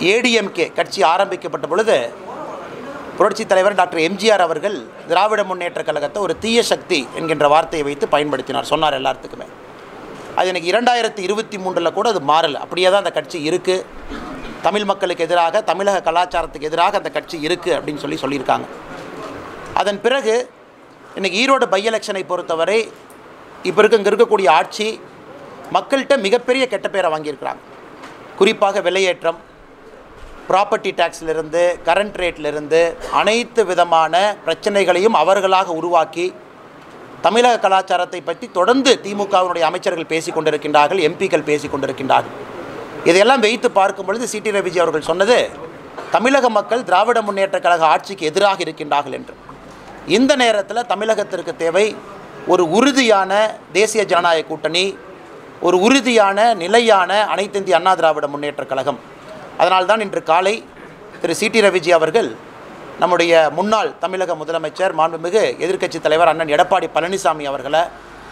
ஏடிஎம்கே கட்சி ஆரம்பிக்கப்பட்ட பொழுது புரட்சித் தலைவர் டாக்டர் எம்ஜிஆர் அவர்கள் திராவிட முன்னேற்றக் கழகத்தை ஒரு தீய சக்தி என்கின்ற வார்த்தையை வைத்து பயன்படுத்தினார் சொன்னார் எல்லாத்துக்குமே அது எனக்கு இரண்டாயிரத்தி இருபத்தி மூன்றில் கூட அது மாறலை அப்படியே தான் அந்த கட்சி இருக்குது தமிழ் மக்களுக்கு எதிராக தமிழக கலாச்சாரத்துக்கு எதிராக அந்த கட்சி இருக்குது அப்படின்னு சொல்லி சொல்லியிருக்காங்க அதன் பிறகு இன்றைக்கி ஈரோடு பை எலெக்ஷனை பொறுத்தவரை இப்போ இருக்க இங்கே இருக்கக்கூடிய ஆட்சி மக்கள்கிட்ட மிகப்பெரிய கெட்ட பேரை வாங்கியிருக்கிறாங்க குறிப்பாக விலையேற்றம் ப்ராப்பர்ட்டி டேக்ஸ்லேருந்து கரண்ட் ரேட்லேருந்து அனைத்து விதமான பிரச்சனைகளையும் அவர்களாக உருவாக்கி தமிழக கலாச்சாரத்தை பற்றி தொடர்ந்து திமுகவினுடைய அமைச்சர்கள் பேசிக் கொண்டிருக்கின்றார்கள் எம்பிக்கள் பேசிக் கொண்டிருக்கின்றார்கள் இதையெல்லாம் வைத்து பார்க்கும் பொழுது சிடி ரவிஜி அவர்கள் சொன்னது தமிழக மக்கள் திராவிட முன்னேற்றக் கழக ஆட்சிக்கு எதிராக இருக்கின்றார்கள் என்று இந்த நேரத்தில் தமிழகத்திற்கு தேவை ஒரு உறுதியான தேசிய ஜனநாயக கூட்டணி ஒரு உறுதியான நிலையான அனைத்து இந்திய அண்ணா திராவிட முன்னேற்றக் கழகம் அதனால்தான் இன்று காலை திரு சிடி ரவிஜி அவர்கள் நம்முடைய முன்னாள் தமிழக முதலமைச்சர் மாண்புமிகு எதிர்க்கட்சித் தலைவர் அண்ணன் எடப்பாடி பழனிசாமி அவர்களை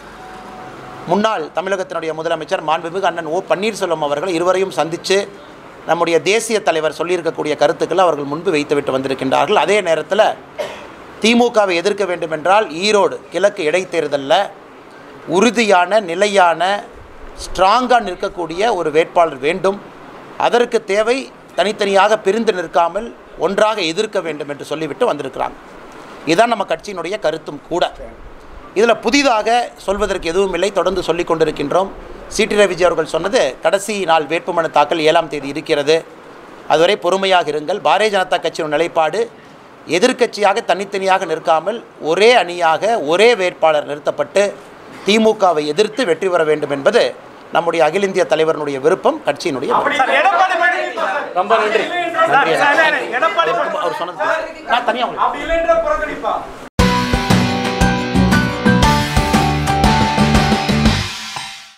முன்னாள் தமிழகத்தினுடைய முதலமைச்சர் மாண்புமிகு அண்ணன் ஓ பன்னீர்செல்வம் அவர்கள் இருவரையும் சந்தித்து நம்முடைய தேசிய தலைவர் சொல்லியிருக்கக்கூடிய கருத்துக்களை அவர்கள் முன்பு வைத்துவிட்டு வந்திருக்கின்றார்கள் அதே நேரத்தில் திமுகவை எதிர்க்க வேண்டுமென்றால் ஈரோடு கிழக்கு இடைத்தேர்தலில் உறுதியான நிலையான ஸ்ட்ராங்காக நிற்கக்கூடிய ஒரு வேட்பாளர் வேண்டும் அதற்கு தேவை தனித்தனியாக பிரிந்து நிற்காமல் ஒன்றாக எதிர்க்க வேண்டும் என்று சொல்லிவிட்டு வந்திருக்கிறாங்க இதுதான் நம்ம கட்சியினுடைய கருத்தும் கூட இதில் புதிதாக சொல்வதற்கு எதுவும் இல்லை தொடர்ந்து சொல்லிக் கொண்டிருக்கின்றோம் சிடி ரவிஜி அவர்கள் சொன்னது கடைசி நாள் வேட்புமனு தாக்கல் ஏழாம் தேதி இருக்கிறது அதுவரை பொறுமையாக இருங்கள் பாரதிய ஜனதா கட்சியின் நிலைப்பாடு எதிர்க்கட்சியாக தனித்தனியாக நிற்காமல் ஒரே அணியாக ஒரே வேட்பாளர் நிறுத்தப்பட்டு திமுகவை எதிர்த்து வெற்றி பெற வேண்டும் என்பது நம்முடைய அகில இந்திய தலைவருடைய விருப்பம் கட்சியினுடைய விருப்பம். சார், எடப்பாடி பழனிசாமி ரொம்ப நன்றி sir, sir, sir, Edappadi Palaniswami அவர் சொன்னது நான் தனியாக அப்படி இல்லைன்ற புறக்கணிப்பா